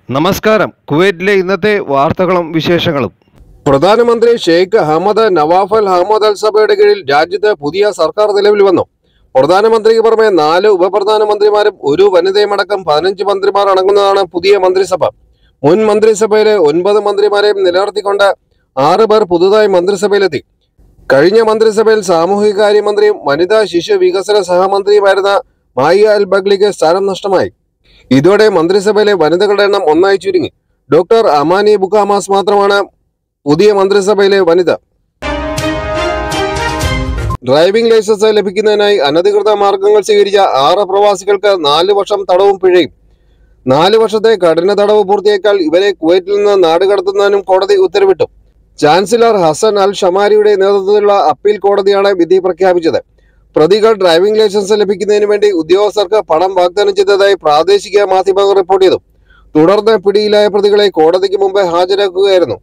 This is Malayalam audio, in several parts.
നമസ്കാരം കുവൈറ്റിലെ ഇന്നത്തെ വാർത്തകളും വിശേഷങ്ങളും പ്രധാനമന്ത്രി Sheikh Ahmad Nawaf Al Ahmad Al സഭയുടെ കീഴിൽ രാജ്യത്ത് പുതിയ സർക്കാർ നിലവിൽ വന്നു പ്രധാനമന്ത്രിക്ക് പുറമെ നാല് ഉപപ്രധാനമന്ത്രിമാരും ഒരു വനിതയുമടക്കം പതിനഞ്ച് മന്ത്രിമാർ അടങ്ങുന്നതാണ് പുതിയ മന്ത്രിസഭ മുൻ മന്ത്രിസഭയിലെ ഒൻപത് മന്ത്രിമാരെയും നിലനിർത്തിക്കൊണ്ട് ആറ് പേർ പുതുതായി മന്ത്രിസഭയിലെത്തി കഴിഞ്ഞ മന്ത്രിസഭയിൽ സാമൂഹികകാര്യ മന്ത്രിയും വനിതാ ശിശു വികസന സഹമന്ത്രിയുമായിരുന്ന മായ അൽ ബഗ്ലിക്ക് സ്ഥാനം നഷ്ടമായി ഇതോടെ മന്ത്രിസഭയിലെ വനിതകളുടെ എണ്ണം ഒന്നായി ചുരുങ്ങി ഡോക്ടർ അമാനി ബുക്കാമാസ് മാത്രമാണ് പുതിയ മന്ത്രിസഭയിലെ വനിത ഡ്രൈവിംഗ് ലൈസൻസ് ലഭിക്കുന്നതിനായി അനധികൃത മാർഗങ്ങൾ സ്വീകരിച്ച ആറ് പ്രവാസികൾക്ക് നാല് വർഷം തടവും പിഴയും നാല് വർഷത്തെ കഠിന തടവ് പൂർത്തിയാക്കാൽ ഇവരെ കുവൈറ്റിൽ നിന്ന് നാടുകടത്തുന്നതിനും കോടതി ഉത്തരവിട്ടു ചാൻസലർ ഹസൻ അൽ ഷമാരിയുടെ നേതൃത്വത്തിലുള്ള അപ്പീൽ കോടതിയാണ് വിധി പ്രഖ്യാപിച്ചത് പ്രതികൾ ഡ്രൈവിംഗ് ലൈസൻസ് ലഭിക്കുന്നതിന് വേണ്ടി ഉദ്യോഗസ്ഥർക്ക് പണം വാഗ്ദാനം ചെയ്തതായി പ്രാദേശിക മാധ്യമങ്ങൾ റിപ്പോർട്ട് ചെയ്തു തുടർന്ന് പിടിയിലായ പ്രതികളെ കോടതിക്ക് മുമ്പ് ഹാജരാക്കുകയായിരുന്നു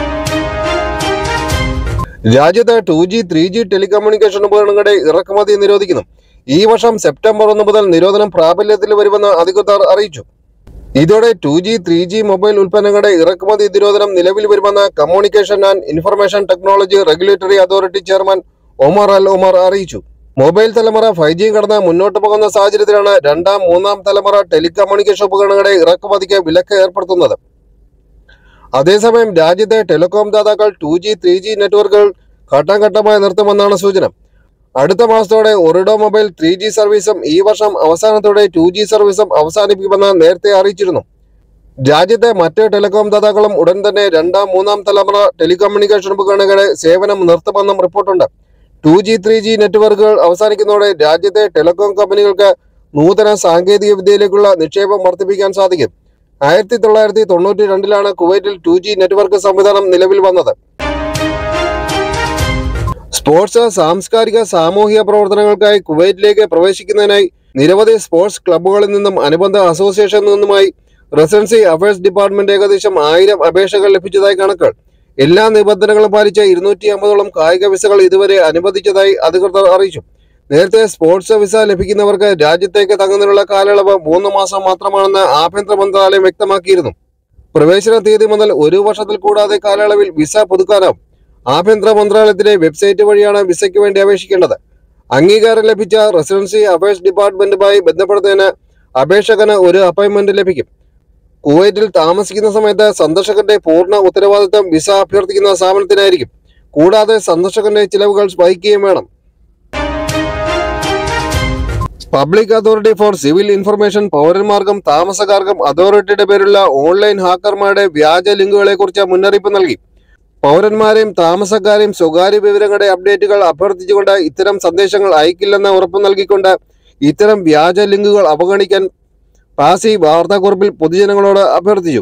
രാജ്യത്ത് two G three G telecommunication ഉപകരണങ്ങളുടെ ഇറക്കുമതി നിരോധിക്കുന്നു ഈ വർഷം സെപ്റ്റംബർ ഒന്ന് മുതൽ നിരോധനം പ്രാബല്യത്തിൽ വരുമെന്ന് അധികൃതർ അറിയിച്ചു ഇതോടെ two G three G mobile ഉൽപ്പന്നങ്ങളുടെ ഇറക്കുമതി നിരോധനം നിലവിൽ വരുമെന്ന് communication and information technology regulatory authority chairman Omar Al Omar അറിയിച്ചു മൊബൈൽ തലമുറ ഫൈവ് ജി കടന്ന് മുന്നോട്ട് പോകുന്ന സാഹചര്യത്തിലാണ് രണ്ടാം മൂന്നാം തലമുറ ടെലികമ്മ്യൂണിക്കേഷൻ ഉപകരണങ്ങളുടെ ഇറക്കുമതിക്ക് വിലക്ക് ഏർപ്പെടുത്തുന്നത് അതേസമയം രാജ്യത്തെ ടെലികോം ദാതാക്കൾ ടു ജി ത്രീ ജി നെറ്റ്വർക്കുകൾ ഘട്ടം ഘട്ടമായി നിർത്തുമെന്നാണ് സൂചന അടുത്ത മാസത്തോടെ ഒറിഡോ മൊബൈൽ ത്രീ ജി സർവീസും ഈ വർഷം അവസാനത്തോടെ ടു ജി സർവീസും അവസാനിപ്പിക്കുമെന്ന് നേരത്തെ അറിയിച്ചിരുന്നു രാജ്യത്തെ മറ്റ് ടെലികോം ദാതാക്കളും ഉടൻ തന്നെ രണ്ടാം മൂന്നാം തലമുറ ടെലികമ്മ്യൂണിക്കേഷൻ ഉപകരണങ്ങളുടെ സേവനം നിർത്തുമെന്നും റിപ്പോർട്ടുണ്ട് ടു ജി ത്രീ ജി നെറ്റ്വർക്കുകൾ അവസാനിക്കുന്നതോടെ രാജ്യത്തെ ടെലികോം കമ്പനികൾക്ക് നൂതന സാങ്കേതിക വിദ്യയിലേക്കുള്ള നിക്ഷേപം വർദ്ധിപ്പിക്കാൻ സാധിക്കും ആയിരത്തി തൊള്ളായിരത്തി തൊണ്ണൂറ്റി രണ്ടിലാണ് കുവൈറ്റിൽ ടു ജി നെറ്റ്വർക്ക് സംവിധാനം നിലവിൽ വന്നത് സ്പോർട്സ് സാംസ്കാരിക സാമൂഹിക പ്രവർത്തനങ്ങൾക്കായി കുവൈറ്റിലേക്ക് പ്രവേശിക്കുന്നതിനായി നിരവധി സ്പോർട്സ് ക്ലബ്ബുകളിൽ നിന്നും അനുബന്ധ അസോസിയേഷനിൽ നിന്നുമായി റെസിഡൻസി അഫയേഴ്സ് ഡിപ്പാർട്ട്മെന്റ് ഏകദേശം ആയിരം അപേക്ഷകൾ ലഭിച്ചതായി കണക്കുകൾ എല്ലാ നിബന്ധനകളും പാലിച്ച ഇരുന്നൂറ്റി അമ്പതോളം കായിക വിസകൾ ഇതുവരെ അനുവദിച്ചതായി അധികൃതർ അറിയിച്ചു നേരത്തെ സ്പോർട്സ് വിസ ലഭിക്കുന്നവർക്ക് രാജ്യത്തേക്ക് തങ്ങുന്നതിനുള്ള കാലയളവ് മൂന്ന് മാസം മാത്രമാണെന്ന് ആഭ്യന്തര മന്ത്രാലയം വ്യക്തമാക്കിയിരുന്നു പ്രവേശന തീയതി മുതൽ ഒരു വർഷത്തിൽ കൂടാതെ കാലയളവിൽ വിസ പുതുക്കാനാവും ആഭ്യന്തര മന്ത്രാലയത്തിലെ വെബ്സൈറ്റ് വഴിയാണ് വിസയ്ക്ക് വേണ്ടി അപേക്ഷിക്കേണ്ടത് അംഗീകാരം ലഭിച്ച റെസിഡൻസി അഫയേഴ്സ് ഡിപ്പാർട്ട്മെന്റുമായി ബന്ധപ്പെടുന്നതിന് അപേക്ഷകന് ഒരു അപ്പോയിന്റ്മെന്റ് ലഭിക്കും കുവൈറ്റിൽ താമസിക്കുന്ന സമയത്ത് സന്ദർശകന്റെ പൂർണ്ണ ഉത്തരവാദിത്തം വിസ അഭ്യർത്ഥിക്കുന്ന സ്ഥാപനത്തിനായിരിക്കും കൂടാതെ സന്ദർശകന്റെ ചിലവുകൾ വഹിക്കുകയും വേണം public authority for civil information പൗരന്മാർക്കും താമസക്കാർക്കും അതോറിറ്റിയുടെ പേരുള്ള ഓൺലൈൻ ഹാക്കർമാരുടെ വ്യാജ ലിങ്കുകളെ കുറിച്ച് മുന്നറിയിപ്പ് നൽകി പൗരന്മാരെയും താമസക്കാരെയും സ്വകാര്യ വിവരങ്ങളുടെ അപ്ഡേറ്റുകൾ അഭ്യർത്ഥിച്ചുകൊണ്ട് ഇത്തരം സന്ദേശങ്ങൾ അയക്കില്ലെന്ന് ഉറപ്പു നൽകിക്കൊണ്ട് ഇത്തരം വ്യാജ ലിങ്കുകൾ അവഗണിക്കാൻ പാസി വാർത്താക്കുറിപ്പിൽ പൊതുജനങ്ങളോട് അഭ്യർത്ഥിച്ചു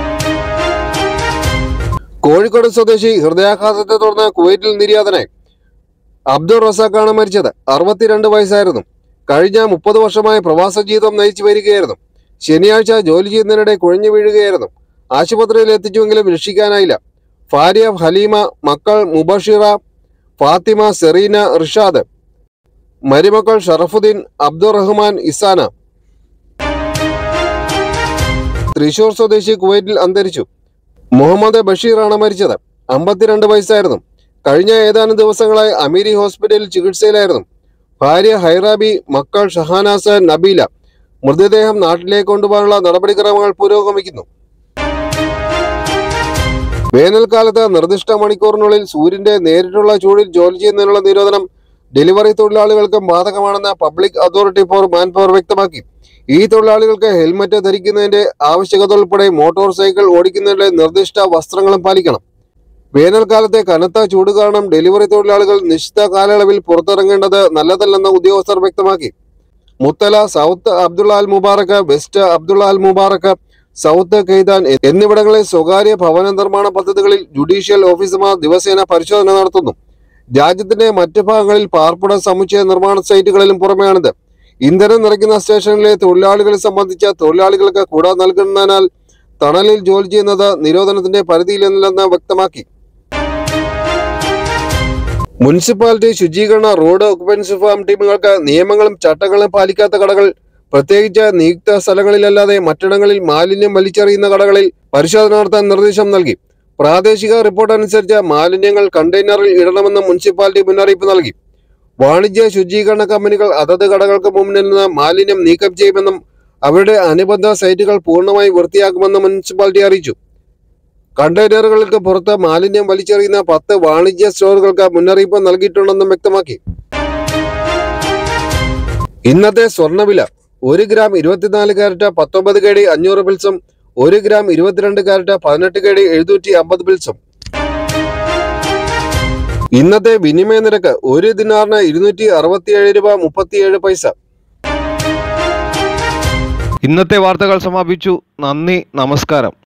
കോഴിക്കോട് സ്വദേശി ഹൃദയാഘാതത്തെ തുടർന്ന് കുവൈറ്റിൽ നിര്യാതനായി അബ്ദുൾ റസാഖാണ് മരിച്ചത് അറുപത്തിരണ്ട് വയസ്സായിരുന്നു കഴിഞ്ഞ മുപ്പത് വർഷമായി പ്രവാസ ജീവിതം നയിച്ചു വരികയായിരുന്നു ശനിയാഴ്ച ജോലി ചെയ്യുന്നതിനിടെ കുഴഞ്ഞു വീഴുകയായിരുന്നു ആശുപത്രിയിൽ എത്തിച്ചുവെങ്കിലും രക്ഷിക്കാനായില്ല ഭാര്യ ഹലീമ മക്കൾ മുബഷിറ ഫാത്തിമ സെറീന റിഷാദ് മരുമക്കൾ ഷറഫുദ്ദീൻ അബ്ദുൾ റഹ്മാൻ ഇസാന തൃശൂർ സ്വദേശി കുവൈറ്റിൽ അന്തരിച്ചു മുഹമ്മദ് ബഷീറാണ് മരിച്ചത് അമ്പത്തിരണ്ട് വയസ്സായിരുന്നു കഴിഞ്ഞ ഏതാനും ദിവസങ്ങളായി അമീരി ഹോസ്പിറ്റലിൽ ചികിത്സയിലായിരുന്നു ഭാര്യ ഹൈറാബി മക്കൾ ഷഹാനാസ് നബീല മൃതദേഹം നാട്ടിലേക്ക് കൊണ്ടുപോകാനുള്ള നടപടിക്രമങ്ങൾ പുരോഗമിക്കുന്നു വേനൽക്കാലത്ത് നിർദ്ദിഷ്ട മണിക്കൂറിനുള്ളിൽ സൂര്യന്റെ നേരിട്ടുള്ള ചൂടിൽ ജോലി ചെയ്യുന്നതിനുള്ള നിരോധനം ഡെലിവറി തൊഴിലാളികൾക്കും ബാധകമാണെന്ന് public authority for manpower വ്യക്തമാക്കി ഈ തൊഴിലാളികൾക്ക് ഹെൽമറ്റ് ധരിക്കുന്നതിന്റെ ആവശ്യകത ഉൾപ്പെടെ മോട്ടോർ സൈക്കിൾ ഓടിക്കുന്നതിന്റെ നിർദ്ദിഷ്ട വസ്ത്രങ്ങളും പാലിക്കണം വേനൽക്കാലത്തെ കനത്ത ചൂട് കാരണം ഡെലിവറി തൊഴിലാളികൾ നിശ്ചിത കാലയളവിൽ പുറത്തിറങ്ങേണ്ടത് നല്ലതല്ലെന്ന് ഉദ്യോഗസ്ഥർ വ്യക്തമാക്കി Mutla South Abdullah Al Mubarak West Abdullah Al Mubarak South Khaitan എന്നിവിടങ്ങളിൽ സ്വകാര്യ ഭവന നിർമ്മാണ പദ്ധതികളിൽ ജുഡീഷ്യൽ ഓഫീസർമാർ ദിവസേന പരിശോധന നടത്തുന്നു രാജ്യത്തിന്റെ മറ്റ് ഭാഗങ്ങളിൽ പാർപ്പിട സമുച്ചയ നിർമ്മാണ സൈറ്റുകളിലും പുറമെയാണിത് ഇന്ധനം നിറയ്ക്കുന്ന സ്റ്റേഷനിലെ തൊഴിലാളികളെ സംബന്ധിച്ച തൊഴിലാളികൾക്ക് കുട നൽകുന്നതിനാൽ തണലിൽ ജോലി ചെയ്യുന്നത് നിരോധനത്തിന്റെ പരിധിയിലെന്ന് വ്യക്തമാക്കി മുനിസിപ്പാലിറ്റി ശുചീകരണ റോഡ് ഒക്കുപൻസി ഫാം ടീമുകൾക്ക് നിയമങ്ങളും ചട്ടങ്ങളും പാലിക്കാത്ത കടകൾ പ്രത്യേകിച്ച് നിയുക്ത സ്ഥലങ്ങളിലല്ലാതെ മറ്റിടങ്ങളിൽ മാലിന്യം വലിച്ചെറിയുന്ന കടകളിൽ പരിശോധന നടത്താൻ നിർദ്ദേശം നൽകി പ്രാദേശിക റിപ്പോർട്ട് അനുസരിച്ച് മാലിന്യങ്ങൾ കണ്ടെയ്നറിൽ ഇടണമെന്ന് മുനിസിപ്പാലിറ്റി മുന്നറിയിപ്പ് നൽകി വാണിജ്യ ശുചീകരണ കമ്പനികൾ അതത് കടകൾക്ക് മുന്നിൽ നിന്ന് മാലിന്യം നീക്കം ചെയ്യുമെന്നും അവരുടെ അനുബന്ധ സൈറ്റുകൾ പൂർണ്ണമായി വൃത്തിയാക്കുമെന്നും മുനിസിപ്പാലിറ്റി അറിയിച്ചു കണ്ടെയ്നറുകൾക്ക് പുറത്ത് മാലിന്യം വലിച്ചെറിയുന്ന പത്ത് വാണിജ്യ സ്റ്റോറുകൾക്ക് മുന്നറിയിപ്പ് നൽകിയിട്ടുണ്ടെന്നും വ്യക്തമാക്കി ഇന്നത്തെ സ്വർണ്ണവില ഒരു ഗ്രാം ഇരുപത്തിനാല് കാരറ്റ് പത്തൊമ്പത് കെ ഡി അഞ്ഞൂറ് പിൽസും ഒരു ഗ്രാം ഇരുപത്തിരണ്ട് കാരറ്റ് പതിനെട്ട് കെ ഡി എഴുന്നൂറ്റി അമ്പത് പിൽസും ഇന്നത്തെ വിനിമയ നിരക്ക് ഒരു ദിനാറിന് ഇരുന്നൂറ്റി അറുപത്തിയേഴ് രൂപ മുപ്പത്തിയേഴ് പൈസ ഇന്നത്തെ വാർത്തകൾ സമാപിച്ചു നന്ദി നമസ്കാരം